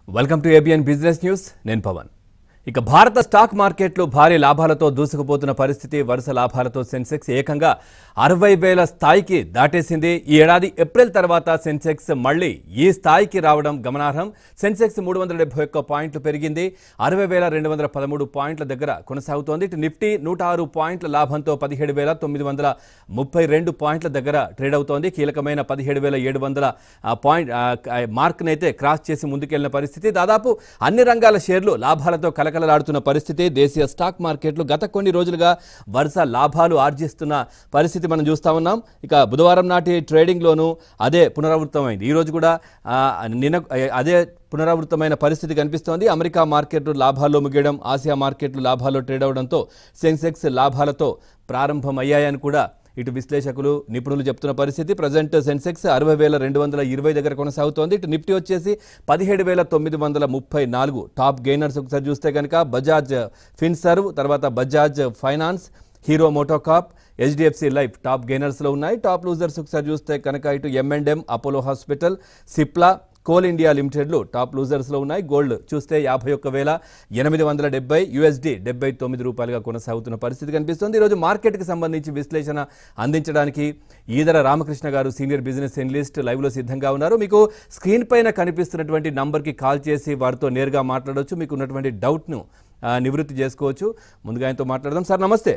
Welcome to ABN business news నేను పవన్ ఇక భారత స్టాక్ మార్కెట్లు భారీ లాభాలతో దూసుకుపోతున్న పరిస్థితి వరుస లాభాలతో సెన్సెక్స్ ఏకంగా అరవై వేల స్థాయికి దాటేసింది ఈ ఏడాది ఏప్రిల్ తర్వాత సెన్సెక్స్ మళ్ళీ ఈ స్థాయికి రావడం గమనార్హం సెన్సెక్స్ మూడు వందల డెబ్బై ఒక్క పాయింట్లు పెరిగింది అరవై వేల రెండు వందల పదమూడు పాయింట్ల దగ్గర కొనసాగుతోంది ఇటు నిఫ్టీ నూట ఆరు పాయింట్ల లాభంతో పదిహేడు వేల తొమ్మిది వందల ముప్పై రెండు పాయింట్ల దగ్గర ట్రేడ్ అవుతోంది కీలకమైన పదిహేడు వేల ఏడు వందల ఆ, పాయింట్ ఆ, ఆ, మార్క్ని అయితే క్రాస్ చేసి ముందుకెళ్లిన పరిస్థితి దాదాపు అన్ని రంగాల షేర్లు లాభాలతో కలకలలాడుతున్న పరిస్థితి దేశీయ స్టాక్ మార్కెట్లు గత కొన్ని రోజులుగా వరుస లాభాలు ఆర్జిస్తున్న పరిస్థితి మనం చూస్తా ఉన్నాం ఇక బుధవారం నాటి ట్రేడింగ్లోనూ అదే పునరావృతమైంది ఈ రోజు కూడా ఆ, నిన్న అదే పునరావృతమైన పరిస్థితి కనిపిస్తోంది అమెరికా మార్కెట్లు లాభాల్లో ముగియడం ఆసియా మార్కెట్లు లాభాల్లో ట్రేడ్ అవడంతో సెన్సెక్స్ లాభాలతో ప్రారంభమయ్యాయని కూడా ఇటు విశ్లేషకులు నిపుణులు చెప్తున్న పరిస్థితి ప్రజెంట్ సెన్సెక్స్ అరవై వేల రెండు వందల ఇరవై దగ్గర కొనసాగుతోంది ఇటు నిఫ్టీ వచ్చేసి పదిహేడు వేల తొమ్మిది వందల ముప్పై నాలుగు టాప్ గెయినర్స్ ఒకసారి చూస్తే కనుక బజాజ్ ఫిన్సర్వ్ తర్వాత Bajaj finance Hero MotoCorp HDFC life top గెయినర్స్లో ఉన్నాయి టాప్ లూజర్స్ ఒకసారి చూస్తే కనుక ఇటు M and M Apollo hospital Cipla Coal India లిమిటెడ్లు టాప్ లూజర్స్లో ఉన్నాయి గోల్డ్ చూస్తే యాభై ఒక్క వేల ఎనిమిది వందల డెబ్బై యూఎస్డి డెబ్బై తొమ్మిది రూపాయలుగా కొనసాగుతున్న పరిస్థితి కనిపిస్తుంది ఈరోజు మార్కెట్కి సంబంధించి విశ్లేషణ అందించడానికి ఈదర రామకృష్ణ గారు సీనియర్ బిజినెస్ ఎనలిస్ట్ లైవ్లో సిద్ధంగా ఉన్నారు మీకు స్క్రీన్ పైన కనిపిస్తున్నటువంటి నంబర్కి కాల్ చేసి వారితో నేరుగా మాట్లాడవచ్చు మీకు ఉన్నటువంటి డౌట్ను ఆ, నివృత్తి చేసుకోవచ్చు ముందుగా ఆయనతో మాట్లాడదాం సార్ నమస్తే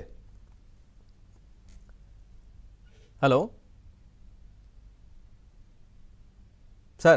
హలో సార్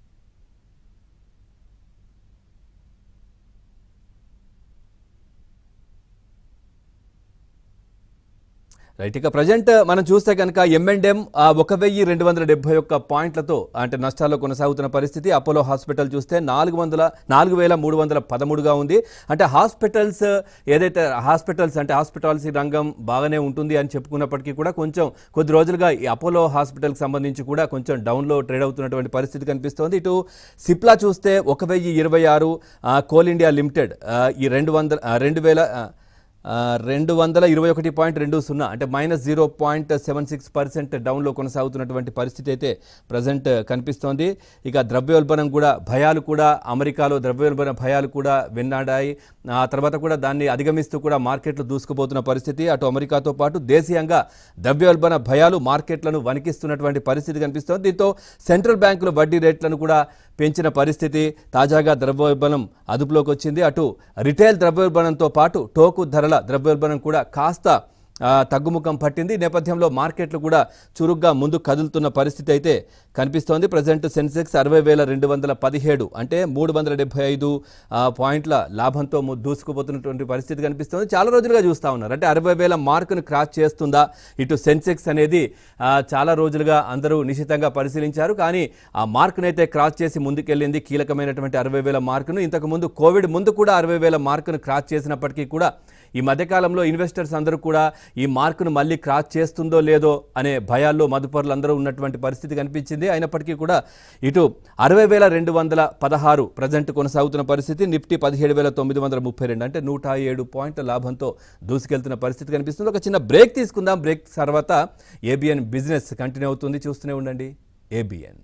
రైట్ ఇక ప్రజెంట్ మనం చూస్తే కనుక ఎంఎండ్ఎం ఒక వెయ్యి రెండు వందల డెబ్బై ఒక్క పాయింట్లతో అంటే నష్టాల్లో కొనసాగుతున్న పరిస్థితి అపోలో హాస్పిటల్ చూస్తే నాలుగు వందల నాలుగు వేల మూడు వందల పదమూడుగా ఉంది అంటే హాస్పిటల్స్ ఏదైతే హాస్పిటల్స్ అంటే హాస్పిటాలిటీ రంగం బాగానే ఉంటుంది అని చెప్పుకున్నప్పటికీ కూడా కొంచెం కొద్ది రోజులుగా ఈ అపోలో హాస్పిటల్కి సంబంధించి కూడా కొంచెం డౌన్లో ట్రేడ్ అవుతున్నటువంటి పరిస్థితి కనిపిస్తోంది ఇటు సిప్లా చూస్తే ఒక వెయ్యి ఇరవై ఆరు కోల్ ఇండియా లిమిటెడ్ ఆ, ఈ రెండు వందల ఆ, రెండు వేల ఆ, ఆ, రెండు వందల ఇరవై ఒకటి పాయింట్ రెండు సున్నా అంటే minus zero point seven six percent డౌన్లో కొనసాగుతున్నటువంటి పరిస్థితి అయితే ప్రజెంట్ కనిపిస్తోంది ఇక ద్రవ్యోల్బణం కూడా భయాలు కూడా అమెరికాలో ద్రవ్యోల్బణ భయాలు కూడా వెన్నాడాయి ఆ తర్వాత కూడా దాన్ని అధిగమిస్తూ కూడా మార్కెట్లు దూసుకుపోతున్న పరిస్థితి అటు అమెరికాతో పాటు దేశీయంగా ద్రవ్యోల్బణ భయాలు మార్కెట్లను వణికిస్తున్నటువంటి పరిస్థితి కనిపిస్తోంది దీంతో సెంట్రల్ బ్యాంకుల వడ్డీ రేట్లను కూడా పెంచిన పరిస్థితి తాజాగా ద్రవ్యోల్బణం అదుపులోకి వచ్చింది అటు రిటైల్ ద్రవ్యోల్బణంతో పాటు టోకు ధరల ద్రవ్యోల్బణం కూడా కాస్త ఆ, తగ్గుముఖం పట్టింది ఈ నేపథ్యంలో మార్కెట్లు కూడా చురుగ్గా ముందు కదులుతున్న పరిస్థితి అయితే కనిపిస్తోంది ప్రజెంట్ సెన్సెక్స్ అరవై వేల రెండు వందల పదిహేడు అంటే మూడు వందల డెబ్బై ఐదు ఆ, పాయింట్ల లాభంతో ము- దూసుకుపోతున్నటువంటి పరిస్థితి కనిపిస్తోంది చాలా రోజులుగా చూస్తూ ఉన్నారు అంటే అరవై వేల మార్కును క్రాస్ చేస్తుందా ఇటు సెన్సెక్స్ అనేది ఆ, చాలా రోజులుగా అందరూ నిశితంగా పరిశీలించారు కానీ ఆ మార్కును అయితే క్రాస్ చేసి ముందుకెళ్ళింది కీలకమైనటువంటి అరవై వేల మార్కును ఇంతకు ముందు కోవిడ్ ముందు కూడా అరవై వేల మార్కును క్రాస్ చేసినప్పటికీ కూడా ఈ మధ్యకాలంలో ఇన్వెస్టర్స్ అందరూ కూడా ఈ మార్కును మళ్ళీ క్రాస్ చేస్తుందో లేదో అనే భయాల్లో మదుపరులు అందరూ ఉన్నటువంటి పరిస్థితి కనిపించింది అయినప్పటికీ కూడా ఇటు అరవై వేల రెండు వందల పదహారు ప్రజెంట్ కొనసాగుతున్న పరిస్థితి నిఫ్టీ పదిహేడు వేల తొమ్మిది వందల ముప్పై రెండు అంటే నూట ఏడు పాయింట్ల లాభంతో దూసుకెళ్తున్న పరిస్థితి కనిపిస్తుంది ఒక చిన్న బ్రేక్ తీసుకుందాం బ్రేక్ తర్వాత ఏబిఎన్ బిజినెస్ కంటిన్యూ అవుతుంది చూస్తూనే ఉండండి ఏబిఎన్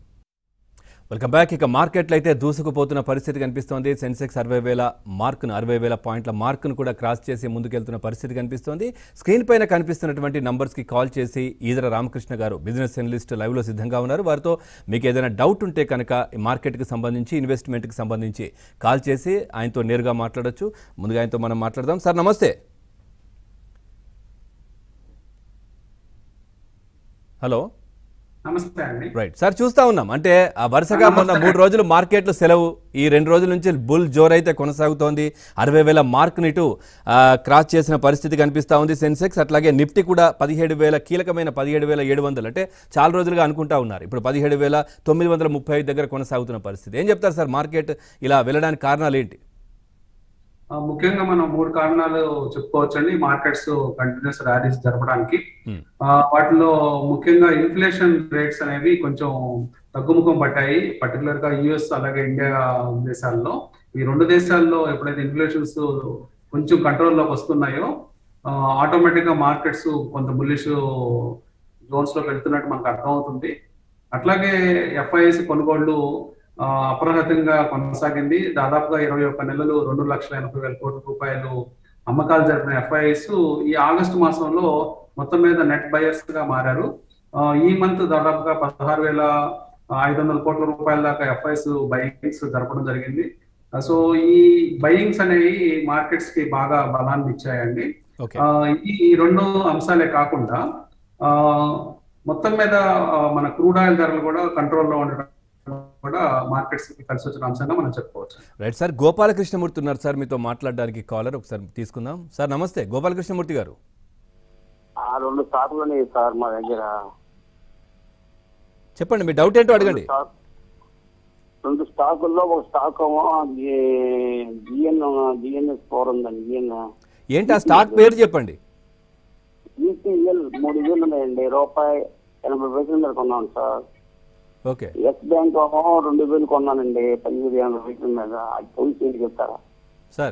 వెల్కమ్ బ్యాక్ ఇక మార్కెట్లు అయితే దూసుకుపోతున్న పరిస్థితి కనిపిస్తోంది సెన్సెక్స్ అరవై వేల మార్కును అరవై వేల పాయింట్ల మార్కును కూడా క్రాస్ చేసి ముందుకెళ్తున్న పరిస్థితి కనిపిస్తోంది స్క్రీన్ పైన కనిపిస్తున్నటువంటి నంబర్స్కి కాల్ చేసి ఈదర రామకృష్ణ గారు బిజినెస్ అనలిస్ట్ లైవ్లో సిద్ధంగా ఉన్నారు వారితో మీకు ఏదైనా డౌట్ ఉంటే కనుక ఈ మార్కెట్కి సంబంధించి ఇన్వెస్ట్మెంట్కి సంబంధించి కాల్ చేసి ఆయనతో నేరుగా మాట్లాడొచ్చు ముందుగా ఆయనతో మనం మాట్లాడదాం సార్ నమస్తే హలో నమస్తే అండి రైట్ సార్ చూస్తా ఉన్నాం అంటే ఆ వరుసగా మొన్న మూడు రోజులు మార్కెట్లు సెలవు ఈ రెండు రోజుల నుంచి బుల్ జోరైతే కొనసాగుతోంది అరవై వేల మార్క్ ఇటు ఆ, క్రాస్ చేసిన పరిస్థితి కనిపిస్తా ఉంది సెన్సెక్స్ అట్లాగే నిఫ్టీ కూడా పదిహేడు వేల కీలకమైన పదిహేడు వేల ఏడు వందలు అంటే చాలా రోజులుగా అనుకుంటా ఉన్నారు ఇప్పుడు పదిహేడు వేల తొమ్మిది వందల ముప్పై ఐదు దగ్గర కొనసాగుతున్న పరిస్థితి ఏం చెప్తారు సార్ మార్కెట్ ఇలా వెళ్ళడానికి కారణాలు ఏంటి ఆ, ముఖ్యంగా మనం మూడు కారణాలు చెప్పుకోవచ్చండి మార్కెట్స్ కంటిన్యూస్ ర్యాలీస్ జరపడానికి Hmm. ఆ, వాటిలో ముఖ్యంగా ఇన్ఫ్లేషన్ రేట్స్ అనేవి కొంచెం తగ్గుముఖం పట్టాయి పర్టికులర్ గా యుఎస్ అలాగే ఇండియా దేశాల్లో ఈ రెండు దేశాల్లో ఎప్పుడైతే ఇన్ఫ్లేషన్స్ కొంచెం కంట్రోల్లోకి వస్తున్నాయో ఆటోమేటిక్ గా మార్కెట్స్ కొంత బుల్లిష్ జోన్స్ లోకి వెళ్తున్నట్టు మనకు అర్థమవుతుంది అట్లాగే ఎఫ్ఐఎస్ కొనుగోళ్లు ఆ, అప్రహతంగా కొనసాగింది దాదాపుగా ఇరవై ఒక్క నెలలు రెండు లక్షల ఎనభై వేల కోట్ల రూపాయలు అమ్మకాలు జరిపిన ఎఫ్ఐఎస్ ఈ ఆగస్టు మాసంలో మొత్తం మీద నెట్ బయర్స్ గా మారారు ఆ, ఈ మంత్ దాదాపుగా పదహారు వేల ఐదు వందల కోట్ల రూపాయల దాకా ఎఫ్ఐఎస్ బయింగ్స్ జరపడం జరిగింది ఆ, సో ఈ బయింగ్స్ అనేవి మార్కెట్స్ కి బాగా బలాన్ని ఇచ్చాయండి ఓకే ఆ, ఈ ఈ రెండు అంశాలే కాకుండా ఆ, మొత్తం మీద ఆ, మన క్రూడ్ ఆయిల్ ధరలు కూడా కంట్రోల్లో ఉండడం కూడా మార్కెట్స్ కి కలిసి వచ్చిన అంశంగా మనం చెప్పుకోవచ్చు రైట్ సార్ గోపాలకృష్ణమూర్తి ఉన్నారు సార్ మీతో మాట్లాడడానికి కాలర్ ఒకసారి తీసుకుందాం సార్ నమస్తే గోపాలకృష్ణమూర్తి గారు ఆ రెండు స్టాకులు ఉన్నాయి సార్ మా దగ్గర చెప్పండి మీ డౌట్ ఏంటో అడగండి రెండు స్టాక్- రెండు స్టాకుల్లో ఒక స్టాక్ ఏమో జిఎన్ జిఎన్ఎస్ ఫోర్ ఉందండి జిఎన్ ఏంటి ఆ స్టాక్ పేరు చెప్పండి ఈసీఎల్ మూడు వేలు ఉన్నాయండి రూపాయి ఎనభై పైసల మీద కొన్నాను సార్ ఓకే ఎస్ బ్యాంక్ ఏమో రెండు వేలు కొన్నానండి పదిహేడు ఎనభై పైసల మీద అది పోలీస్ ఏంటి చెప్తారా సార్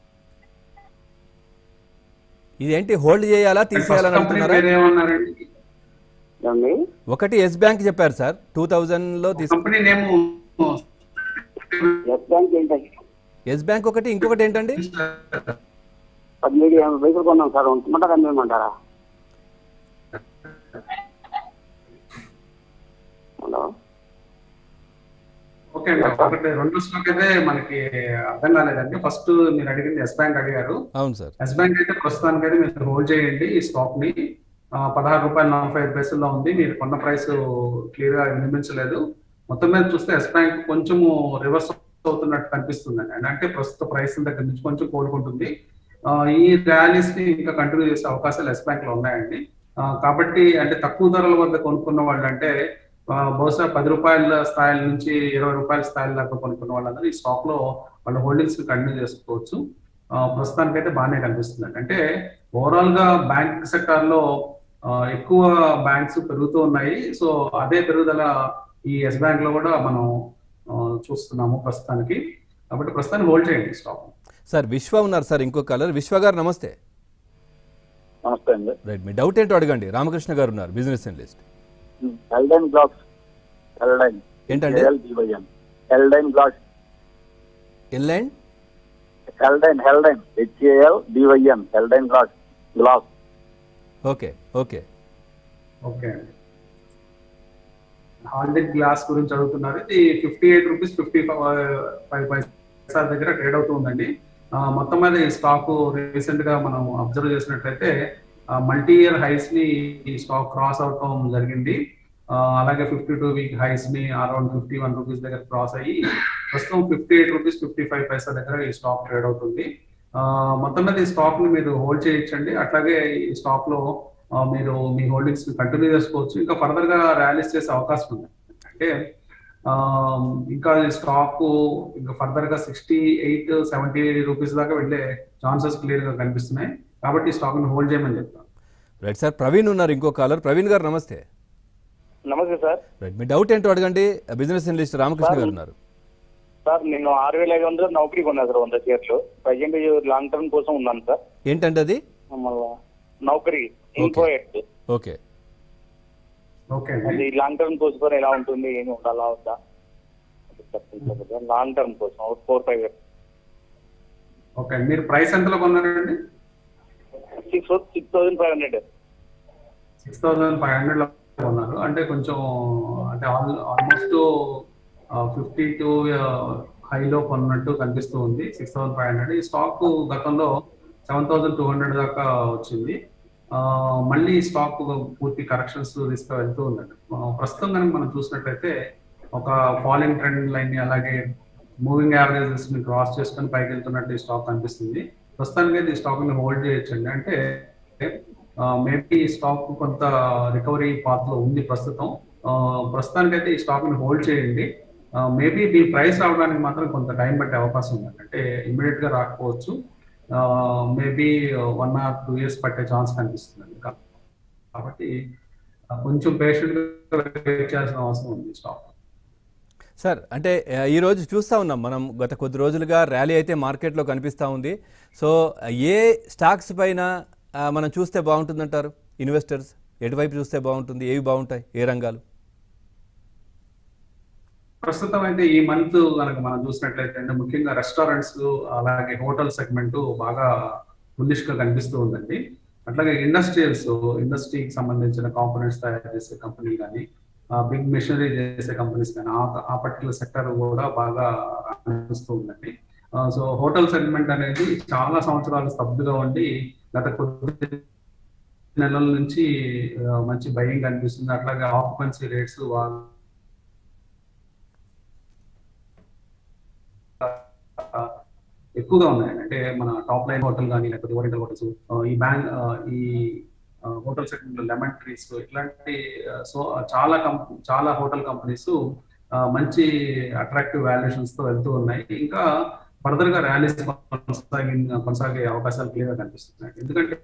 ఇదేంటి హోల్డ్ చేయాలా తీసేయాలని కంపెనీ అనుకుంటున్నారా పేరు ఏమన్నారండి ఏమండి ఒకటి ఎస్ బ్యాంక్ చెప్పారు సార్ టూ లో తీసుకు కంపెనీ నేమ్ ఎస్ బ్యాంక్ ఏంటండి ఎస్ బ్యాంక్ ఒకటి ఇంకొకటి ఏంటండి పదిహేడు ఎనభై పైసలు కొన్నాం సార్ ఉంటుమంటారా అమ్మేయమంటారా హలో ఓకే అండి ఒకటి రెండు స్టాక్ అయితే మనకి అర్థం కాలేదండి ఫస్ట్ మీరు అడిగింది ఎస్ బ్యాంక్ అడిగారు అవును సార్ ఎస్ బ్యాంక్ అయితే ప్రస్తుతానికి అయితే మీరు హోల్డ్ చేయండి ఈ స్టాక్ ని ఆ, పదహారు రూపాయల నలభై ఐదు పైసల్లో ఉంది మీరు కొన్న ప్రైస్ క్లియర్ గా వినిపించలేదు మొత్తం మీద చూస్తే ఎస్ బ్యాంక్ కొంచెము రివర్స్ అవుతున్నట్టు కనిపిస్తుంది అండి అంటే ప్రస్తుత ప్రైస్ దగ్గర నుంచి కొంచెం కోలుకుంటుంది ఆ, ఈ ర్యాలీస్ ని ఇంకా కంటిన్యూ చేసే అవకాశాలు ఎస్ బ్యాంక్ లో ఉన్నాయండి ఆ, కాబట్టి అంటే తక్కువ ధరల వద్ద కొనుక్కున్న వాళ్ళు అంటే ఆ, బహుశా పది రూపాయల స్థాయిల నుంచి ఇరవై రూపాయల స్థాయిల దాకా కొనుక్కున్న వాళ్ళందరూ ఈ స్టాక్ లో వాళ్ళ హోల్డింగ్స్ కంటిన్యూ చేసుకోవచ్చు ఆ, ప్రస్తుతానికి అయితే బాగానే కనిపిస్తుంది అంటే ఓవరాల్ గా బ్యాంక్ సెక్టార్ లో ఆ, ఎక్కువ బ్యాంక్స్ పెరుగుతూ ఉన్నాయి సో అదే పెరుగుదల ఈ ఎస్ బ్యాంక్ లో కూడా మనం ఆ, చూస్తున్నాము ప్రస్తుతానికి కాబట్టి ప్రస్తుతానికి హోల్డ్ చేయండి స్టాక్ సార్ విశ్వ ఉన్నారు సార్ ఇంకో కలర్ విశ్వ గారు నమస్తే నమస్తే అండి రైట్ మీ డౌట్ ఏంటో అడగండి రామకృష్ణ గారు ఉన్నారు బిజినెస్ అనలిస్ట్ ఎల్డైన్ బ్లాక్స్ ఎల్డైన్ ఏంటండి ఎల్డివైఎన్ ఎల్డైన్ బ్లాక్స్ ఎల్ అండ్ హెల్డైన్ హెల్డైన్ హెచ్ఏఎల్ డివైఎన్ హెల్డైన్ glass glass okay okay okay అండి హార్డెడ్ గ్లాస్ గురించి అడుగుతున్నారు ఇది fifty eight rupees fifty five paisa దగ్గర ట్రేడ్ అవుతుందండి ఆ, మొత్తం మీద ఈ స్టాక్ రీసెంట్ గా మనం అబ్జర్వ్ చేసినట్లయితే మల్టీ ఇయర్ హైస్ ని ఈ స్టాక్ క్రాస్ అవటం జరిగింది ఆ, అలాగే ఫిఫ్టీ టూ వీక్ హైస్ ని అరౌండ్ ఫిఫ్టీ వన్ రూపీస్ దగ్గర క్రాస్ అయ్యి ప్రస్తుతం fifty eight rupees fifty five paisa దగ్గర ఈ స్టాక్ ట్రేడ్ అవుతుంది ఆ, మొత్తం మీద ఈ స్టాక్ ని మీరు హోల్డ్ చేయొచ్చండి అట్లాగే ఈ స్టాక్ లో ఆ, మీరు మీ హోల్డింగ్స్ కంటిన్యూ చేసుకోవచ్చు ఇంకా ఫర్దర్ గా ర్యాలీస్ చేసే అవకాశం ఉంది అంటే ఆ, ఇంకా ఈ స్టాక్ ఇంకా ఫర్దర్ గా సిక్స్టీ ఎయిట్ సెవెంటీ రూపీస్ దాకా వెళ్ళే ఛాన్సెస్ క్లియర్ గా కనిపిస్తున్నాయి కాబట్టి ఈ స్టాక్ ని హోల్డ్ చేయమని చెప్తాను రైట్ సార్ ప్రవీణ్ ఉన్నారు ఇంకో కాలర్ ప్రవీణ్ గారు నమస్తే నమస్తే సార్ రైట్ మీ డౌట్ ఏంటో అడగండి బిజినెస్ అనలిస్ట్ రామకృష్ణ గారు ఉన్నారు సార్ నేను ఆరు వేల ఐదు వందలు నౌకరీ కొన్నా సార్ వంద షేర్లు ప్రజెంట్ లాంగ్ టర్మ్ కోసం ఉన్నాను సార్ ఏంటంటే అది మళ్ళా Naukri info Edge okay okay అండి అది లాంగ్ టర్మ్ కోసం ఎలా ఉంటుంది ఏమి ఉండాలా వద్దా లాంగ్ టర్మ్ కోసం ఫోర్ ఫైవ్ ఇయర్స్ ఓకే మీరు ప్రైస్ ఎంతలో కొన్నారండి six six thousand five hundred six thousand five hundred లో ఉన్నారు అంటే కొంచెం అంటే ఆల్మోస్ట్ ఫిఫ్టీ టూ హైలో కొన్నట్టు కనిపిస్తూ ఉంది సిక్స్ థౌసండ్ ఫైవ్ హండ్రెడ్ ఈ స్టాక్ గతంలో సెవెన్ థౌసండ్ టూ హండ్రెడ్ దాకా వచ్చింది ఆ, మళ్ళీ స్టాక్ పూర్తి కరెక్షన్స్ తీసుకు వెళ్తూ ఉందండి ఆ, ప్రస్తుతం కనుక మనం చూసినట్లయితే ఒక ఫాలింగ్ ట్రెండ్ లైన్ ని అలాగే మూవింగ్ యావరేజెస్ ని క్రాస్ చేసుకొని పైకి వెళ్తున్నట్టు ఈ స్టాక్ కనిపిస్తుంది ప్రస్తుతానికి అయితే ఈ స్టాక్ ని హోల్డ్ చేయొచ్చండి అంటే మేబీ ఈ స్టాక్ కొంత రికవరీ పాత్ లో ఉంది ప్రస్తుతం ఆ, ప్రస్తుతానికైతే ఈ స్టాక్ ని హోల్డ్ చేయండి మేబీ మీ ప్రైస్ రావడానికి మాత్రం కొంత టైం పట్టే అవకాశం ఉంది అంటే ఇమీడియట్ గా రాకపోవచ్చు maybe one or two years పట్టే ఛాన్స్ కనిపిస్తుంది ఇంకా కాబట్టి ఆ, కొంచెం పేషెంట్ గా వెయిట్ చేయాల్సిన అవసరం ఉంది స్టాక్ సార్ అంటే ఆ, ఈ రోజు చూస్తూ ఉన్నాం మనం గత కొద్ది రోజులుగా ర్యాలీ అయితే మార్కెట్లో కనిపిస్తూ ఉంది సో ఆ, ఏ స్టాక్స్ పైన ఆ, మనం చూస్తే బాగుంటుందంటారు ఇన్వెస్టర్స్ ఎటువైపు చూస్తే బాగుంటుంది ఏవి బాగుంటాయి ఏ రంగాలు ప్రస్తుతం అయితే ఈ మంత్ కనుక మనం చూసినట్లయితే అంటే ముఖ్యంగా రెస్టారెంట్స్ అలాగే హోటల్ సెగ్మెంట్ బాగా బుల్లిష్ గా కనిపిస్తూ ఉందండి అట్లాగే ఇండస్ట్రియల్స్ ఇండస్ట్రీకి సంబంధించిన కాంపోనెంట్స్ తయారు చేసే కంపెనీలు కానీ బిగ్ మెషినరీ చేసే కంపెనీస్ కానీ ఆ- ఆ పర్టికులర్ సెక్టర్ కూడా బాగా రాణిస్తూ ఉందండి సో హోటల్ సెగ్మెంట్ అనేది చాలా సంవత్సరాలు స్తబ్దుగా ఉండి గత కొద్ది నెలల నుంచి ఆ, మంచి భయం కనిపిస్తుంది అట్లాగే ఆక్యుపెన్సీ రేట్స్ ఎక్కువగా ఉన్నాయి అంటే మన టాప్ లైన్ హోటల్ కానీ లేకపోతే ఓరియంటల్ హోటల్స్ ఈ బ్యాంక్ ఈ హోటల్ సెగ్మెంట్ లో లెమన్ ట్రీస్ ఇట్లాంటి సో చాలా కంప్ చాలా హోటల్ కంపెనీస్ మంచి అట్రాక్టివ్ వాల్యుయేషన్స్ తో వెళ్తూ ఉన్నాయి ఇంకా ఫర్దర్ గా ర్యాలీస్ కొనసాగి కొనసాగే అవకాశాలు క్లియర్ గా కనిపిస్తున్నాయి ఎందుకంటే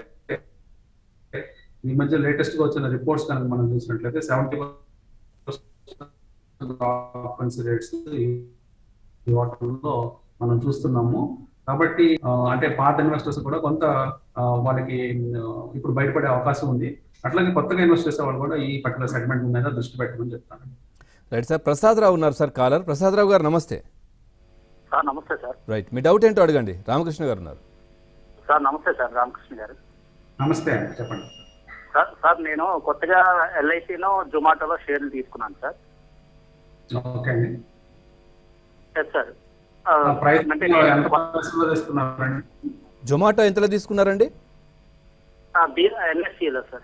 ఈ మధ్య లేటెస్ట్ గా వచ్చిన రిపోర్ట్స్ కనుక మనం చూసినట్లయితే సెవెంటీ ఆక్యుపెన్సీ రేట్స్ ఈ వాటర్లో మనం చూస్తున్నాము కాబట్టి ఆ, అంటే పాత ఇన్వెస్టర్స్ కూడా కొంత ఆ, వాళ్ళకి ఆ, ఇప్పుడు బయటపడే అవకాశం ఉంది అట్లాగే కొత్తగా ఇన్వెస్ట్ చేసే వాళ్ళు కూడా ఈ పర్టికులర్ సెగ్మెంట్ మీద దృష్టి పెట్టమని చెప్తాను రైట్ సార్ ప్రసాదరావు ఉన్నారు సార్ కాలర్ ప్రసాదరావు గారు నమస్తే సార్ నమస్తే సార్ రైట్ మీ డౌట్ ఏంటో అడగండి రామకృష్ణ గారు ఉన్నారు సార్ నమస్తే సార్ రామకృష్ణ గారు నమస్తే అండి చెప్పండి సార్ సార్ నేను కొత్తగా ఎల్ఐసిలో జొమాటోలో షేర్లు తీసుకున్నాను సార్ ఓకే అండి ఎస్ సార్ ప్రైస్ అంటే ఎంత పర్సెంట్ తీసుకున్నారండి జొమాటో ఎంతలో తీసుకున్నారండి ఎన్ఎస్సీలో సార్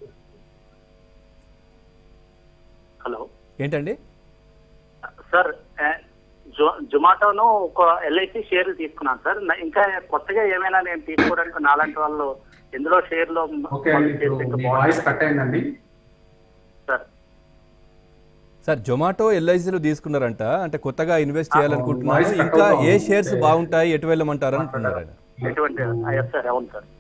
హలో ఏంటండి సార్ ఆ, జొ జొమాటోను ఒక ఎల్ఐసి షేర్లు తీసుకున్నాను సార్ నా- ఇంకా కొత్తగా ఏమైనా నేను తీసుకోవడానికి నాలాంటి వాళ్ళు ఎందులో షేర్లో ఓకే అండి ఇప్పుడు మీ వాయిస్ కట్ అయిందండి సార్ సార్ జొమాటో ఎల్ఐసీలు తీసుకున్నారంట అంటే కొత్తగా ఇన్వెస్ట్ చేయాలనుకుంటున్నారు వాయిస్ కట్ ఇంకా అవుతా ఏ ఉంది. షేర్స్ బాగుంటాయి ఎటు వెళ్ళమంటారు అంటున్నారు ఆయన ఎటువంటి ఎస్ సార్ అవును sir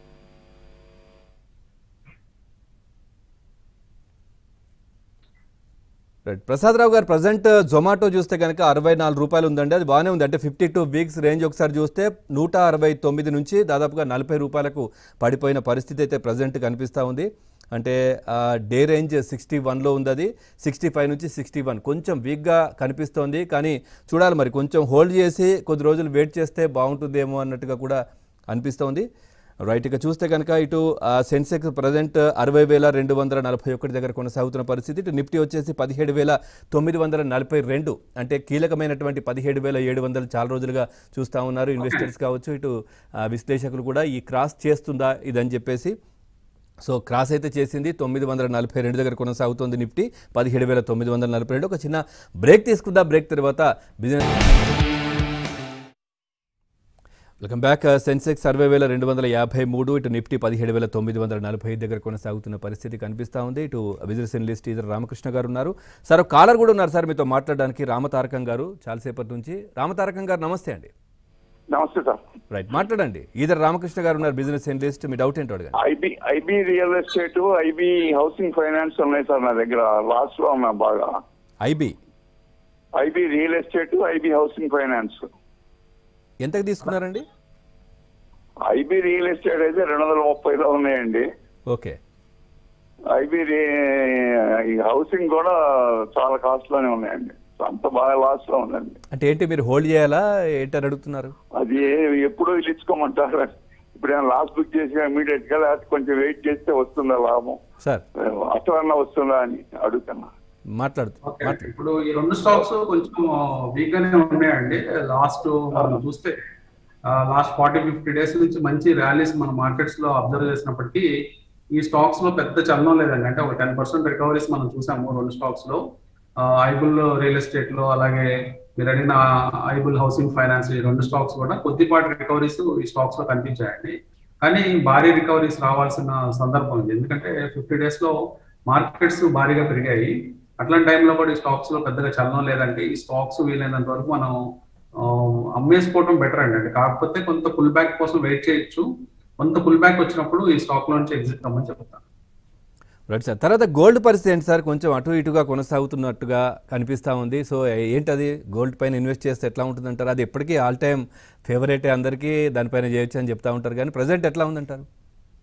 right Prasadarao garu present Zomato చూస్తే కనుక అరవై నాలుగు రూపాయలు ఉందండి అది బాగానే ఉంది అంటే ఫిఫ్టీ టూ వీక్స్ రేంజ్ ఒకసారి చూస్తే నూట అరవై తొమ్మిది నుంచి దాదాపుగా నలభై రూపాయలకు పడిపోయిన పరిస్థితి అయితే ప్రజెంట్ కనిపిస్తూ ఉంది అంటే ఆ, డే రేంజ్ సిక్స్టీ వన్లో ఉంది అది సిక్స్టీ ఫైవ్ నుంచి సిక్స్టీ వన్ కొంచెం వీక్గా కనిపిస్తోంది కానీ చూడాలి మరి కొంచెం హోల్డ్ చేసి కొద్ది రోజులు వెయిట్ చేస్తే బాగుంటుందేమో అన్నట్టుగా కూడా అనిపిస్తోంది రైట్ ఇక చూస్తే కనుక ఇటు ఆ, సెన్సెక్స్ ప్రజెంట్ అరవై వేల రెండు వందల నలభై ఒకటి దగ్గర కొనసాగుతున్న పరిస్థితి ఇటు నిఫ్టీ వచ్చేసి పదిహేడు వేల తొమ్మిది వందల నలభై రెండు అంటే కీలకమైనటువంటి పదిహేడు వేల ఏడు వందలు చాలా రోజులుగా చూస్తూ ఉన్నారు ఇన్వెస్టర్స్ కావచ్చు ఇటు ఆ, విశ్లేషకులు కూడా ఈ క్రాస్ చేస్తుందా ఇదని చెప్పేసి సో క్రాస్ అయితే చేసింది తొమ్మిది వందల నలభై రెండు దగ్గర కొనసాగుతుంది నిఫ్టీ పదిహేడు వేల తొమ్మిది వందల నలభై రెండు ఒక చిన్న బ్రేక్ తీసుకుందా బ్రేక్ తర్వాత బిజినెస్ వెల్కమ్ బ్యాక్ సెన్సెక్స్ అరవై వేల రెండు వందల యాభై మూడు ఇటు నిఫ్టీ పదిహేడు వేల తొమ్మిది వందల నలభై ఐదు దగ్గర కొనసాగుతున్న పరిస్థితి కనిపిస్తూ ఉంది ఇటు బిజినెస్ అనలిస్ట్ ఇద్దరు రామకృష్ణ గారు ఉన్నారు సార్ ఒక కాలర్ కూడా ఉన్నారు సార్ మీతో మాట్లాడడానికి రామతారకం గారు చాలాసేపటి నుంచి రామతారకం గారు నమస్తే అండి నమస్తే సార్ రైట్ మాట్లాడండి ఈధర్ రామకృష్ణ గారు ఉన్నారు బిజినెస్ అనలిస్ట్ మీ డౌట్ ఏంటో అడగండి IB IB real estate IB housing finance ఉన్నాయి సార్ నా దగ్గర లాస్ట్ లో ఉన్నా బాగా IB IB real estate IB housing finance ఎంతకు తీసుకున్నారండి ఐబీ రియల్ ఎస్టేట్ అయితే రెండు వందల ముప్పైలో ఉన్నాయండి ఓకే ఐబీ ఈ హౌసింగ్ కూడా చాలా కాస్ట్ లోనే ఉన్నాయండి అంత బాగా లాస్ లో ఉందండి అంటే ఏంటి మీరు హోల్డ్ చేయాలా ఏంటని అడుగుతున్నారు అది ఎప్పుడు ఇచ్చుకోమంటారు ఇప్పుడు ఏమైనా లాస్ బుక్ చేసి ఇమీడియట్ గా లేకపోతే కొంచెం వెయిట్ చేస్తే వస్తుందా లాభం సార్ అసలన్నా వస్తుందా అని అడుగుతున్నా మాట్లాడుతూ ఓకే ఇప్పుడు ఈ రెండు స్టాక్స్ కొంచెం వీక్ గానే ఉన్నాయండి లాస్ట్ మనం చూస్తే లాస్ట్ ఫార్టీ ఫిఫ్టీ డేస్ నుంచి మంచి ర్యాలీస్ మన మార్కెట్స్ లో అబ్జర్వ్ చేసినప్పటికీ ఈ స్టాక్స్ లో పెద్ద చలనం లేదండి అంటే ఒక టెన్ పర్సెంట్ రికవరీస్ మనం చూసాము రెండు స్టాక్స్ లో ఐబుల్ రియల్ ఎస్టేట్ లో అలాగే మీరు అడిగిన ఐబుల్ హౌసింగ్ ఫైనాన్స్ ఈ రెండు స్టాక్స్ కూడా కొద్దిపాటి రికవరీస్ ఈ స్టాక్స్ లో కనిపించాయండి కానీ భారీ రికవరీస్ రావాల్సిన సందర్భం ఉంది ఎందుకంటే ఫిఫ్టీ డేస్ లో మార్కెట్స్ భారీగా పెరిగాయి అట్లాంటి టైంలో కూడా ఈ స్టాక్స్ లో పెద్దగా చలనం లేదంటే ఈ స్టాక్స్ వీలైనంత వరకు మనం ఆ, అమ్మేసుకోవడం బెటర్ అండి అంటే కాకపోతే కొంత పుల్ బ్యాక్ కోసం వెయిట్ చేయొచ్చు కొంత పుల్ బ్యాక్ వచ్చినప్పుడు ఈ స్టాక్ లో నుంచి ఎగ్జిట్ కమ్మని చెప్తాను రైట్ సార్ తర్వాత గోల్డ్ పరిస్థితి ఏంటి సార్ కొంచెం అటు ఇటుగా కొనసాగుతున్నట్టుగా కనిపిస్తూ ఉంది సో ఏంటది గోల్డ్ పైన ఇన్వెస్ట్ చేస్తే ఎట్లా ఉంటుందంటారు అది ఎప్పటికీ ఆల్ టైమ్ ఫేవరెట్ అందరికీ దానిపైన చేయొచ్చు అని చెప్తా ఉంటారు కానీ ప్రజెంట్ ఎట్లా ఉందంటారు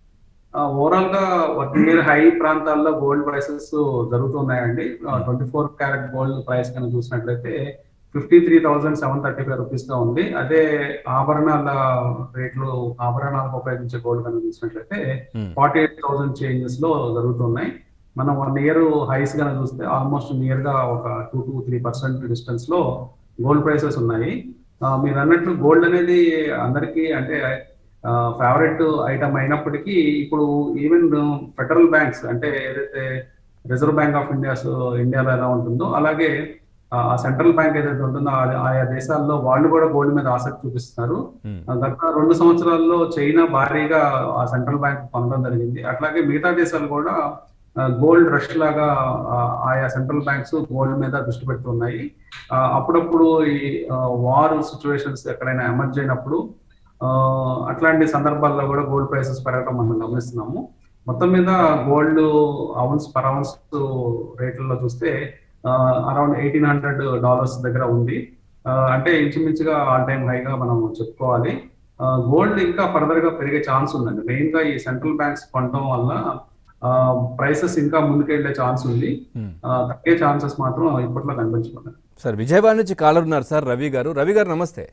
ఓవరాల్ గా నియర్ హై ప్రాంతాల్లో గోల్డ్ ప్రైసెస్ జరుగుతున్నాయండి twenty four carat gold price కనుక చూసినట్లయితే fifty three thousand seven thirty five rupees గా ఉంది అదే ఆభరణాల రేట్లు ఆభరణాలకు ఉపయోగించే గోల్డ్ కనుక చూసినట్లయితే Hmm. Forty eight thousand changes లో జరుగుతున్నాయి మనం వన్ ఇయర్ హైస్ కనుక చూస్తే ఆల్మోస్ట్ నియర్ గా ఒక two to three percent distance లో గోల్డ్ ప్రైసెస్ ఉన్నాయి ఆ, మీరు అన్నట్లు గోల్డ్ అనేది అందరికీ అంటే ఫేవరెట్ ఐటమ్ అయినప్పటికీ ఇప్పుడు ఈవెన్ ఫెడరల్ బ్యాంక్స్ అంటే ఏదైతే రిజర్వ్ బ్యాంక్ ఆఫ్ ఇండియా ఇండియాలో ఎలా ఉంటుందో అలాగే ఆ సెంట్రల్ బ్యాంక్ ఏదైతే ఉంటుందో ఆ- ఆయా దేశాల్లో వాళ్ళు కూడా గోల్డ్ మీద ఆసక్తి చూపిస్తున్నారు ఉమ్, ఆ గత రెండు సంవత్సరాల్లో చైనా భారీగా ఆ సెంట్రల్ బ్యాంక్ కొనడం జరిగింది అట్లాగే మిగతా దేశాలు కూడా గోల్డ్ రష్ లాగా ఆ, ఆయా సెంట్రల్ బ్యాంక్స్ గోల్డ్ మీద దృష్టి పెడుతున్నాయి ఆ, అప్పుడప్పుడు ఈ వార్ సిచ్యువేషన్స్ ఎక్కడైనా ఎమర్జ్ అయినప్పుడు ఆ, అట్లాంటి సందర్భాల్లో కూడా గోల్డ్ ప్రైసెస్ పెరగడం మనం గమనిస్తున్నాము మొత్తం మీద గోల్డ్ అవున్స్ పర్ అవున్స్ రేట్లలో చూస్తే అరౌండ్ ఎయిటీన్ హండ్రెడ్ డాలర్స్ దగ్గర ఉంది ఆ, అంటే ఇంచుమించుగా ఆల్ టైమ్ హైగా మనం చెప్పుకోవాలి గోల్డ్ ఇంకా ఫర్దర్ గా పెరిగే ఛాన్స్ ఉందండి మెయిన్ గా ఈ సెంట్రల్ బ్యాంక్స్ కొనడం వల్ల ప్రైసెస్ ఇంకా ముందుకెళ్లే ఛాన్స్ ఉంది ఉమ్. ఆ, తగ్గే ఛాన్సెస్ మాత్రం ఇప్పట్లో కనిపించలేదు సార్ విజయవాడ నుంచి కాలర్ ఉన్నారు సార్ రవి గారు రవి గారు నమస్తే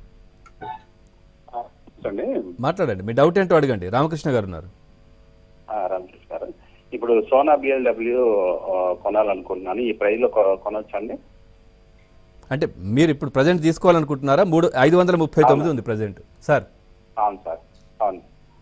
అండి మాట్లాడండి మీ డౌట్ ఏంటో అడగండి రామకృష్ణ గారు ఉన్నారు రామకృష్ణ గారు ఇప్పుడు సోనా బిఎల్డబ్ల్యూ కొనాలనుకుంటున్నాను ఈ ప్రైస్ లో కొ- కొనొచ్చా అండి అంటే మీరు ఇప్పుడు ప్రజెంట్ తీసుకోవాలనుకుంటున్నారా మూడు ఐదు వందల ముప్పై తొమ్మిది ఉంది ప్రజెంట్ సార్ అవును సార్ అవును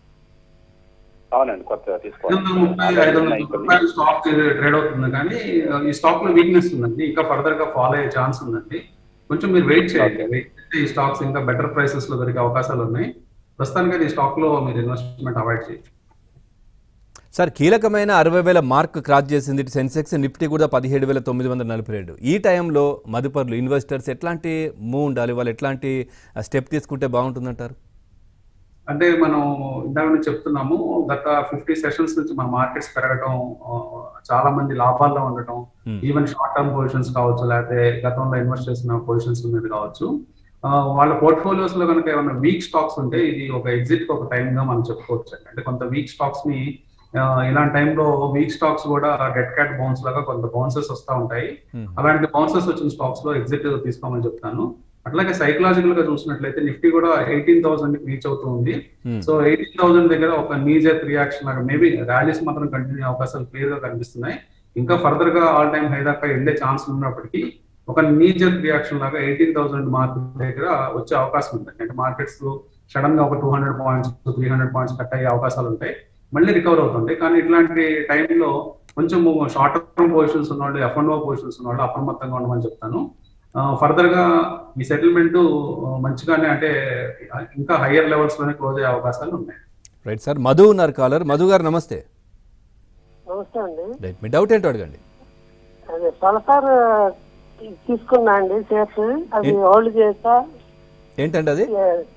అవునండి కొత్త ఐదు వందల ముప్పై ఐదు వందల తీసుకోవాలి రూపాయలు స్టాక్ ట్రేడ్ అవుతుంది కానీ ఆ, ఈ స్టాక్ లో వీక్నెస్ ఉందండి ఇంకా ఫర్దర్ గా ఫాలో అయ్యే ఛాన్స్ ఉందండి కొంచెం మీరు వెయిట్ చేయండి Okay. వెయిట్ చేస్తే ఈ స్టాక్స్ ఇంకా బెటర్ ప్రైసెస్ లో దొరికే అవకాశాలు ఉన్నాయి ప్రస్తుతానికి అయితే ఈ స్టాక్ లో మీరు ఇన్వెస్ట్మెంట్ అవాయిడ్ చేయొచ్చు సార్ కీలకమైన అరవై వేల మార్క్ క్రాస్ చేసింది ఇటు సెన్సెక్స్ నిఫ్టీ కూడా పదిహేడు వేల తొమ్మిది వందల నలభై రెండు ఈ టైంలో మదుపర్లు ఇన్వెస్టర్స్ ఎట్లాంటి మూవ్ ఉండాలి వాళ్ళు ఎట్లాంటి స్టెప్ తీసుకుంటే బాగుంటుందంటారు అంటే మనం ఇందాక నుంచి చెప్తున్నాము గత ఫిఫ్టీ సెషన్స్ నుంచి మన మార్కెట్స్ పెరగడం ఆ, చాలా మంది లాభాల్లో ఉండటం Hmm. Even short term positions కావచ్చు లేకపోతే గతంలో ఇన్వెస్ట్ చేసిన పొజిషన్స్ ఉన్నది కావచ్చు ఆ, వాళ్ళ పోర్ట్ఫోలియోస్ లో కనుక ఏమైనా వీక్ స్టాక్స్ ఉంటే ఇది ఒక ఎగ్జిట్ ఒక టైం గా మనం చెప్పుకోవచ్చు అండి. అంటే కొంత వీక్ స్టాక్స్ ని ఆ, ఇలాంటి టైంలో వీక్ స్టాక్స్ కూడా డెడ్ క్యాట్ బౌన్స్ లాగా కొంత బౌన్సెస్ వస్తూ ఉంటాయి Hmm. అలాంటి బౌన్సెస్ వచ్చిన స్టాక్స్ లో ఎగ్జిట్ తీసుకోమని చెప్తాను అట్లాగే సైకలాజికల్ గా చూసినట్లయితే నిఫ్టీ కూడా ఎయిటీన్ థౌసండ్ రీచ్ అవుతూ ఉంది Hmm. సో ఎయిటీన్ థౌసండ్ దగ్గర ఒక నీజెత్ రియాక్షన్ లాగా మేబీ ర్యాలీస్ మాత్రం కంటిన్యూ అవకాశాలు క్లియర్ గా కనిపిస్తున్నాయి ఇంకా ఫర్దర్ గా ఆల్ టైమ్ హై దాకా వెళ్ళే ఛాన్స్ ఉన్నప్పటికీ ఒక నీజెత్ రియాక్షన్ లాగా ఎయిటీన్ థౌసండ్ మార్కెట్ దగ్గర వచ్చే అవకాశం ఉంది అంటే మార్కెట్స్ సడన్ గా ఒక two hundred points three hundred points cut అయ్యే అవకాశాలు ఉంటాయి మళ్ళీ రికవర్ అవుతుంటాయి కానీ ఇట్లాంటి టైంలో కొంచెం షార్ట్ టర్మ్ పొజిషన్స్ ఉన్న వాళ్ళు ఎఫ్ అండ్ ఓ పొజిషన్స్ ఉన్న వాళ్ళు అప్రమత్తంగా ఉండమని చెప్తాను ఫర్దర్ గా ఈ సెటిల్మెంట్ మంచిగానే అంటే ఇంకా హయ్యర్ లెవెల్స్ లోనే క్లోజ్ అయ్యే అవకాశాలు ఉన్నాయి రైట్ సార్ మధు ఉన్నారు కాలర్ మధు గారు నమస్తే నమస్తే అండి రైట్ మీ డౌట్ ఏంటో అడగండి అదే సల్ఫర్ తీసుకున్నా అండి షేర్స్ అది ఏ- హోల్డ్ చేస్తా ఏంటండి అది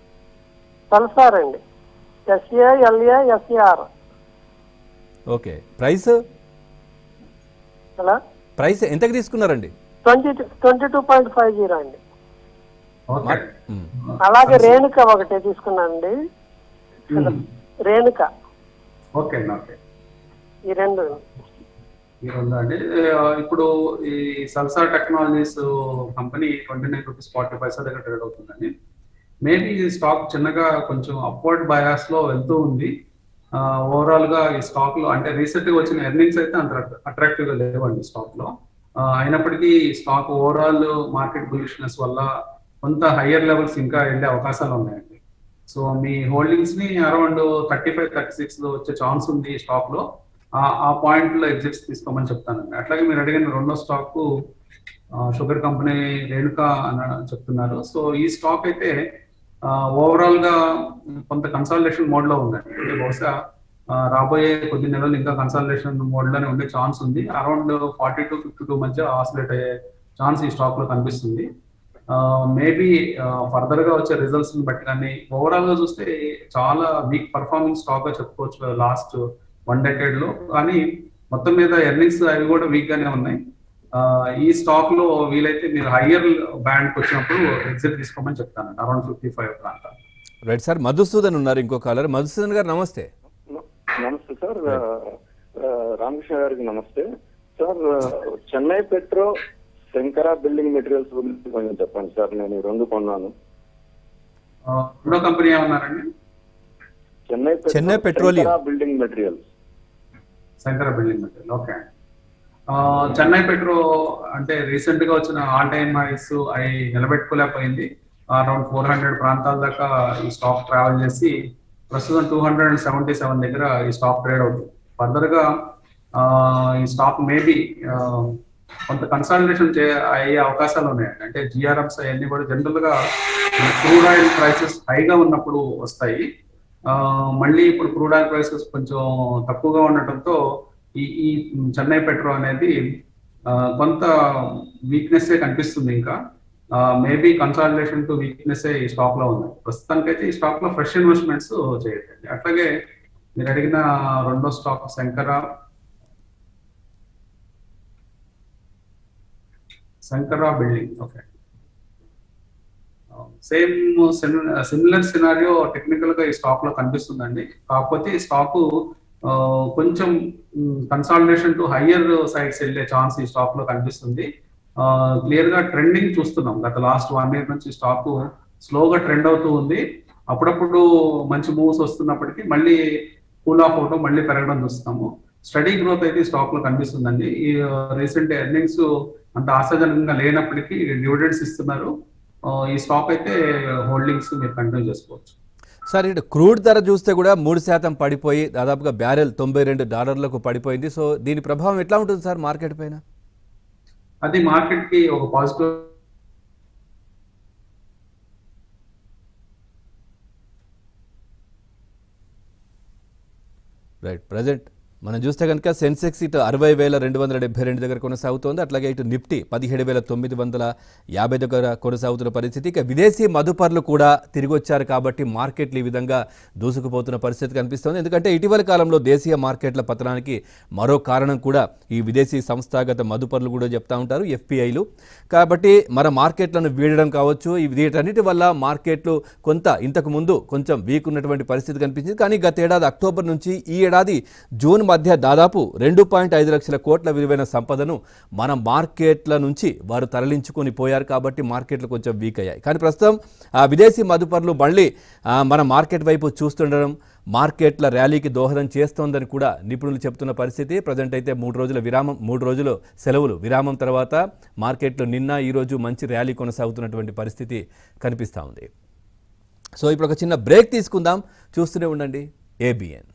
సల్ఫర్ అండి S A L A S A R okay price అలా ప్రైస్ ఎంతకి తీసుకున్నారండి twenty twenty two point five zero అండి ఓకే మ్. అలాగే రేణుక ఒకటి తీసుకున్నానండి రేణుక ఓకే అండి ఓకే ఈ రెండు ఈ రెండు అండి ఆ, ఇప్పుడు ఈ Salsa technologies company twenty nine rupees forty paisa దగ్గర ట్రేడ్ అవుతుందండి మేబీ ఈ స్టాక్ చిన్నగా కొంచెం అప్వర్డ్ బయాస్ లో వెళ్తూ ఉంది ఓవరాల్ గా ఈ స్టాక్ లో అంటే రీసెంట్ గా వచ్చిన ఎర్నింగ్స్ అయితే అంత అట్రాక్టివ్ గా లేవండి స్టాక్ లో ఆ, అయినప్పటికీ స్టాక్ ఓవరాల్ మార్కెట్ బులిష్నెస్ వల్ల కొంత హయ్యర్ లెవెల్స్ ఇంకా వెళ్ళే అవకాశాలు ఉన్నాయండి సో మీ హోల్డింగ్స్ ని around thirty five thirty six లో వచ్చే ఛాన్స్ ఉంది ఈ స్టాక్ లో ఆ- ఆ పాయింట్ లో ఎగ్జిట్స్ తీసుకోమని చెప్తానండి అట్లాగే మీరు అడిగిన రెండో స్టాక్ షుగర్ కంపెనీ రేణుకా అని చెప్తున్నారు సో ఈ స్టాక్ అయితే ఓవరాల్ గా కొంత కన్సల్టేషన్ మోడ్ లో ఉందండి అంటే బహుశా ఆ, రాబోయే కొద్ది నెలలు ఇంకా కన్సల్టేషన్ మోడ్ లోనే ఉండే ఛాన్స్ ఉంది around forty to fifty two మధ్య ఆసిలేట్ అయ్యే ఛాన్స్ ఈ స్టాక్ లో కనిపిస్తుంది మేబీ ఫర్దర్ గా వచ్చే రిజల్ట్స్ ని బట్టి కానీ ఓవరాల్ గా చూస్తే చాలా వీక్ పర్ఫార్మింగ్ స్టాక్ గా చెప్పుకోవచ్చు లాస్ట్ వన్ డెకేడ్ లో కానీ మొత్తం మీద ఎర్నింగ్స్ అవి కూడా వీక్ గానే ఉన్నాయి ఆ, ఈ స్టాక్ లో వీలైతే మీరు హయ్యర్ బ్యాండ్ కి వచ్చినప్పుడు ఎగ్జిట్ తీసుకోమని చెప్తాను అరౌండ్ ఫిఫ్టీ ఫైవ్ ప్రాంతాలు రైట్ సార్ మధుసూదన్ ఉన్నారు ఇంకో కాలర్ మధుసూదన్ గారు నమస్తే నమస్తే రామకృష్ణ గారికి నమస్తే sir Chennai Petro Shankara building materials గురించి కొంచెం చెప్పండి సార్ నేను ఈ రెండు కొన్నాను ఆ, రెండో కంపెనీ ఏమన్నారండి Chennai Petro, Chennai Petroleum. Shankara building materials Shankara building material okay ఆ, చెన్నై పెట్రో అంటే రీసెంట్ గా వచ్చిన ఆల్ టైమ్ హైస్ అవి నిలబెట్టుకోలేకపోయింది అరౌండ్ ఫోర్ హండ్రెడ్ ప్రాంతాల దాకా ఈ స్టాక్ ట్రావెల్ చేసి ప్రస్తుతం two hundred and seventy seven దగ్గర ఈ స్టాక్ ట్రేడ్ అవుతుంది ఫర్దర్ గా ఆ, ఈ స్టాక్ మేబీ కొంత కన్సల్టేషన్ చే అయ్యే అవకాశాలు ఉన్నాయి అంటే జిఆర్ఎంస్ అవన్నీ కూడా జనరల్ గా క్రూడ్ ఆయిల్ ప్రైసెస్ హైగా ఉన్నప్పుడు వస్తాయి ఆ, మళ్ళీ ఇప్పుడు క్రూడ్ ఆయిల్ ప్రైసెస్ కొంచెం తక్కువగా ఉండటంతో ఈ ఈ చెన్నై పెట్రో అనేది ఆ, కొంత వీక్నెస్ కనిపిస్తుంది ఇంకా మేబీ కన్సాలిడేషన్ టు వీక్నెస్ ఈ స్టాక్ లో ఉంది ప్రస్తుతానికైతే ఈ స్టాక్ లో ఫ్రెష్ ఇన్వెస్ట్మెంట్స్ చేయట్లేదు అట్లాగే మీరు అడిగిన రెండో stock Shankara Shankara building okay same similar scenario technical గా ఈ స్టాక్ లో కనిపిస్తుందండి కాకపోతే ఈ స్టాక్ కొంచెం కన్సాలిడేషన్ టు హయ్యర్ సైడ్స్ వెళ్ళే ఛాన్స్ ఈ స్టాక్ లో కనిపిస్తుంది క్లియర్ గా ట్రెండింగ్ చూస్తున్నాం గత లాస్ట్ వన్ ఇయర్ నుంచి స్టాక్ స్లోగా ట్రెండ్ అవుతూ ఉంది అప్పుడప్పుడు మంచి మూవ్స్ వస్తున్నప్పటికీ మళ్ళీ కూల్ ఆఫ్ అవడం మళ్ళీ పెరగడం చూస్తున్నాము స్టడీ గ్రోత్ అయితే స్టాక్ లో కనిపిస్తుందండి ఈ రీసెంట్ ఎర్నింగ్స్ అంత ఆశాజనకంగా లేనప్పటికీ డివిడెండ్స్ ఇస్తున్నారు ఆ, ఈ స్టాక్ అయితే హోల్డింగ్స్ మీరు కంటిన్యూ చేసుకోవచ్చు సార్ ఇటు క్రూడ్ ధర చూస్తే కూడా మూడు శాతం పడిపోయి దాదాపుగా బ్యారెల్ తొంభై రెండు డాలర్లకు పడిపోయింది సో దీని ప్రభావం ఎట్లా ఉంటుంది సార్ మార్కెట్ పైన అది మార్కెట్ కి ఒక పాజిటివ్ రైట్ ప్రజెంట్ మనం చూస్తే కనుక సెన్సెక్స్ ఇటు అరవై వేల రెండు వందల డెబ్బై రెండు దగ్గర కొనసాగుతోంది అట్లాగే ఇటు నిఫ్టీ పదిహేడు వేల తొమ్మిది వందల యాభై దగ్గర కొనసాగుతున్న పరిస్థితి ఇక విదేశీ మదుపర్లు కూడా తిరిగి వచ్చారు కాబట్టి మార్కెట్లు ఈ విధంగా దూసుకుపోతున్న పరిస్థితి కనిపిస్తోంది ఎందుకంటే ఇటీవల కాలంలో దేశీయ మార్కెట్ల పతనానికి మరో కారణం కూడా ఈ విదేశీ సంస్థాగత మదుపర్లు కూడా చెప్తా ఉంటారు ఎఫ్పిఐలు కాబట్టి మన మార్కెట్లను వీడడం కావచ్చు ఈ వీటన్నిటి వల్ల మార్కెట్లు కొంత ఇంతకు ముందు కొంచెం వీక్ ఉన్నటువంటి పరిస్థితి కనిపించింది కానీ గత ఏడాది అక్టోబర్ నుంచి ఈ ఏడాది జూన్ మధ్య దాదాపు రెండు పాయింట్ ఐదు లక్షల కోట్ల విలువైన సంపదను మన మార్కెట్ల నుంచి వారు తరలించుకొని పోయారు కాబట్టి మార్కెట్లు కొంచెం వీక్ అయ్యాయి కానీ ప్రస్తుతం ఆ విదేశీ మదుపర్లు మళ్ళీ ఆ, మన మార్కెట్ వైపు చూస్తుండడం మార్కెట్ల ర్యాలీకి దోహదం చేస్తోందని కూడా నిపుణులు చెబుతున్న పరిస్థితి ప్రజెంట్ అయితే మూడు రోజుల విరామం మూడు రోజులు సెలవులు విరామం తర్వాత మార్కెట్లు నిన్న ఈరోజు మంచి ర్యాలీ కొనసాగుతున్నటువంటి పరిస్థితి కనిపిస్తూ ఉంది సో ఇప్పుడు ఒక చిన్న బ్రేక్ తీసుకుందాం చూస్తూనే ఉండండి ఏబిఎన్